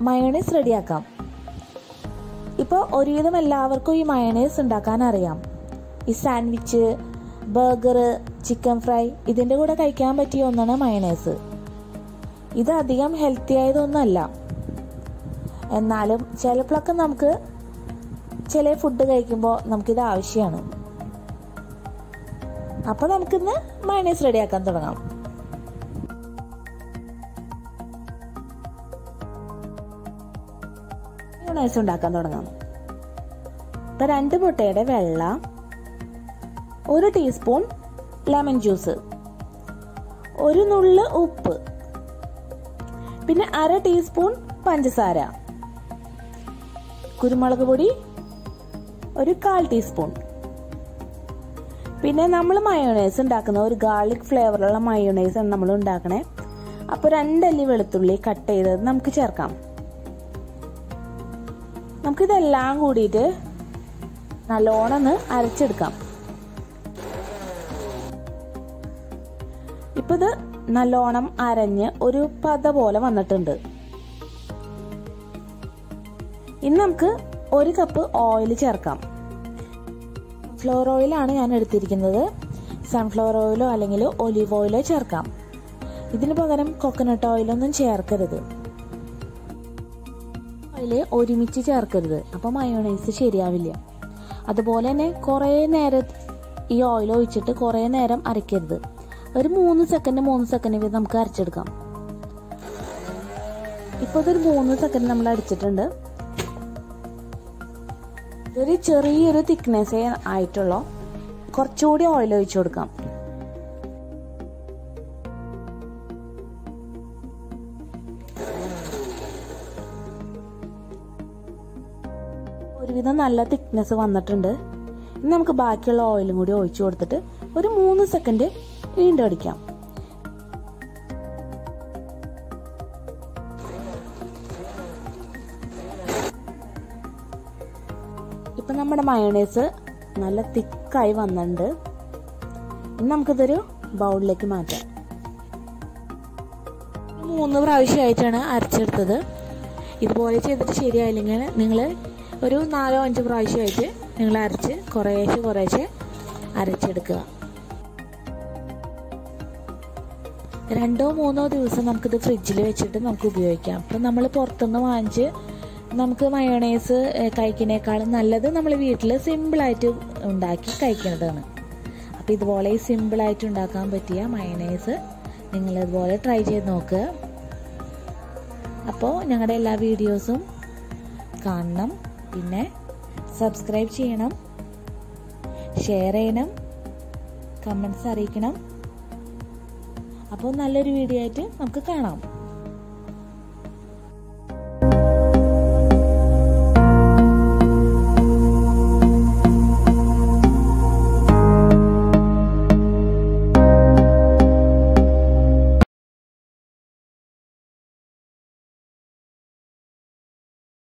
mayonnaise റെഡിയാക്കാം ഇപ്പോൾ ഒരുവിധം എല്ലാവർക്കും ഈ മയോണൈസ് ഉണ്ടാക്കാൻ അറിയാം ഈ സാൻഡ്വിച്ച് ബർഗർ ചിക്കൻ ഫ്രൈ ഇതിൻ്റെ കൂടെ കഴിക്കാൻ പറ്റിയ ഒന്നാണ് മയോണൈസ് ഇത് അധികം ഹെൽത്തി ആയതൊന്നുമല്ല എന്നാലും ചിലപ്പോഴൊക്കെ നമുക്ക് ചില ഫുഡ് കഴിക്കുമ്പോൾ നമുക്കിത് ആവശ്യമാണ് അപ്പോൾ നമുക്കിന്ന് മയോണൈസ് റെഡിയാക്കാൻ തുടങ്ങാം മയോണൈസ് ഉണ്ടാക്കാൻ തുടങ്ങാം ഇപ്പം രണ്ട് മുട്ടയുടെ വെള്ള ഒരു ടീസ്പൂൺ ലെമൺ ജ്യൂസ് ഒരു നുള്ള് ഉപ്പ് പിന്നെ അര ടീസ്പൂൺ പഞ്ചസാര കുരുമുളക് പൊടി ഒരു കാൽ ടീസ്പൂൺ പിന്നെ നമ്മൾ മയോണൈസ് ഉണ്ടാക്കുന്ന ഒരു ഗാർലിക് ഫ്ലേവറുള്ള മയോണൈസ് ആണ് നമ്മൾ ഉണ്ടാക്കണേ അപ്പോൾ രണ്ടല്ലി വെളുത്തുള്ളി കട്ട് ചെയ്തത് നമുക്ക് ചേർക്കാം നമുക്കിതെല്ലാം കൂടിയിട്ട് നല്ലോണം ഒന്ന് അരച്ചെടുക്കാം ഇപ്പൊ ഇത് നല്ലോണം അരഞ്ഞ് ഒരു പത പോലെ വന്നിട്ടുണ്ട് ഇനി നമുക്ക് ഒരു കപ്പ് ഓയിൽ ചേർക്കാം ഫ്ലോർ ഓയിലാണ് ഞാൻ എടുത്തിരിക്കുന്നത് സൺഫ്ലവർ ഓയിലോ അല്ലെങ്കിൽ ഒലിവ് ഓയിലോ ചേർക്കാം ഇതിന് പകരം കൊക്കനട്ട് ഓയിലൊന്നും ചേർക്കരുത് ഓയില് ഒരുമിച്ച് ചേർക്കരുത് അപ്പോൾ മയോണൈസ് ശരിയാവില്ല അതുപോലെ തന്നെ കുറേ നേരം ഈ ഓയിൽ ഒഴിച്ചിട്ട് കുറേ നേരം അരയ്ക്കരുത് ഒരു മൂന്ന് സെക്കൻഡ് മൂന്ന് സെക്കൻഡ് വീതം നമുക്ക് അരച്ചെടുക്കാം ഇപ്പോൾ ഇതൊരു മൂന്ന് സെക്കൻഡ് നമ്മൾ അടിച്ചിട്ടുണ്ട് ഇതൊരു ചെറിയൊരു തിക്നെസ്സേ ആയിട്ടുള്ളൂ കുറച്ചുകൂടി ഓയിൽ ഒഴിച്ചു കൊടുക്കാം ഒരുവിധം നല്ല തിക്നെസ് വന്നിട്ടുണ്ട് ഇനി നമുക്ക് ബാക്കിയുള്ള ഓയിലും കൂടി ഒഴിച്ചു കൊടുത്തിട്ട് ഒരു മൂന്ന് സെക്കൻഡ് വീണ്ടും അടിക്കാം ഇപ്പൊ നമ്മുടെ മയോണൈസ് നല്ല തിക്കായി വന്നിട്ടുണ്ട് ഇനി നമുക്കിതൊരു ബൗളിലേക്ക് മാറ്റാം മൂന്ന് പ്രാവശ്യമായിട്ടാണ് അരച്ചെടുത്തത് ഇതുപോലെ ചെയ്തിട്ട് ശരിയായില്ലെങ്കിൽ നിങ്ങൾ ഒരു നാലോ അഞ്ചോ പ്രാവശ്യമായിട്ട് നിങ്ങൾ അരച്ച് കുറേശ്ശെ കുറേശ്ശെ അരച്ചെടുക്കുക രണ്ടോ മൂന്നോ ദിവസം നമുക്കിത് ഫ്രിഡ്ജിൽ വെച്ചിട്ട് നമുക്ക് ഉപയോഗിക്കാം അപ്പം നമ്മൾ പുറത്തുനിന്ന് വാങ്ങിച്ച് നമുക്ക് മയോണൈസ് കഴിക്കുന്നേക്കാളും നല്ലത് നമ്മൾ വീട്ടിൽ സിമ്പിളായിട്ട് ഉണ്ടാക്കി കഴിക്കുന്നതാണ് അപ്പോൾ ഇതുപോലെ സിമ്പിളായിട്ട് ഉണ്ടാക്കാൻ പറ്റിയ മയോണൈസ് നിങ്ങൾ ഇതുപോലെ ട്രൈ ചെയ്ത് നോക്കുക അപ്പോൾ ഞങ്ങളുടെ എല്ലാ വീഡിയോസും കാണണം പിന്നെ സബ്സ്ക്രൈബ് ചെയ്യണം ഷെയർ ചെയ്യണം കമൻസ് അറിയിക്കണം അപ്പോൾ നല്ലൊരു വീഡിയോ ആയിട്ട് നമുക്ക് കാണാം